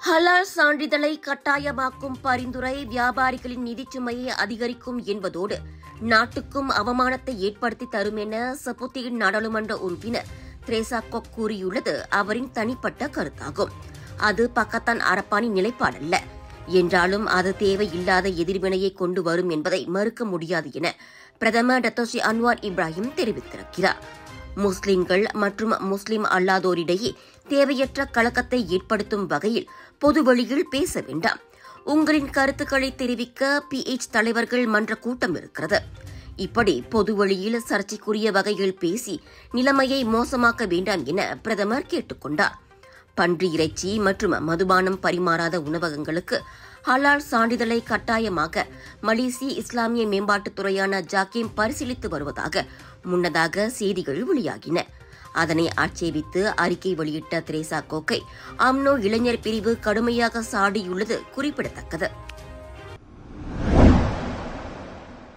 ஹலால் சான்றிதழை கட்டாயமாக்கும் பரிந்துரை வியாபாரிகளின் நிதிச் சுமையை அதிகரிக்கும் என்பதோடு நாட்டுக்கும் அவமானத்தை ஏற்படுத்தி தரும் என சபுத்தீன் நாடாளுமன்ற உறுப்பினர் திரேசா கொக் கூறியுள்ளது அவரின் தனிப்பட்ட கருத்தாகும் அது பக்கத்தான் அரப்பானின் நிலைப்பாடல்ல என்றாலும் அது தேவையில்லாத எதிர்வினையை கொண்டு வரும் என்பதை மறுக்க முடியாது என பிரதமர் டத்தோஷி அன்வார் இப்ராஹிம் தெரிவித்திருக்கிறார் முஸ்லிம்கள் மற்றும் முஸ்லிம் அல்லாதோரிடையே தேவையற்ற கலக்கத்தை ஏற்படுத்தும் வகையில் பொதுவெளியில் பேச வேண்டாம் உங்களின் கருத்துக்களை தெரிவிக்க பிஎச் தலைவர்கள் மன்ற கூட்டம் இருக்கிறது இப்படி பொதுவெளியில் சர்ச்சைக்குரிய வகையில் பேசி நிலைமையை மோசமாக்க வேண்டாம் என பிரதமர் கேட்டுக்கொண்டார் பன்றி இறைச்சி மற்றும் மதுபானம் பரிமாறாத உணவகங்களுக்கு ஹலால் சான்றிதழை கட்டாயமாக மலேசிய இஸ்லாமிய மேம்பாட்டுத் துறையான ஜாக்கிம் பரிசீலித்து வருவதாக முன்னதாக செய்திகள் வெளியாகின அதனை ஆட்சேபித்து அறிக்கை வெளியிட்ட திரேசா கோக்கை அம்னோ இளைஞர் பிரிவு கடுமையாக சாடியுள்ளது குறிப்பிடத்தக்கது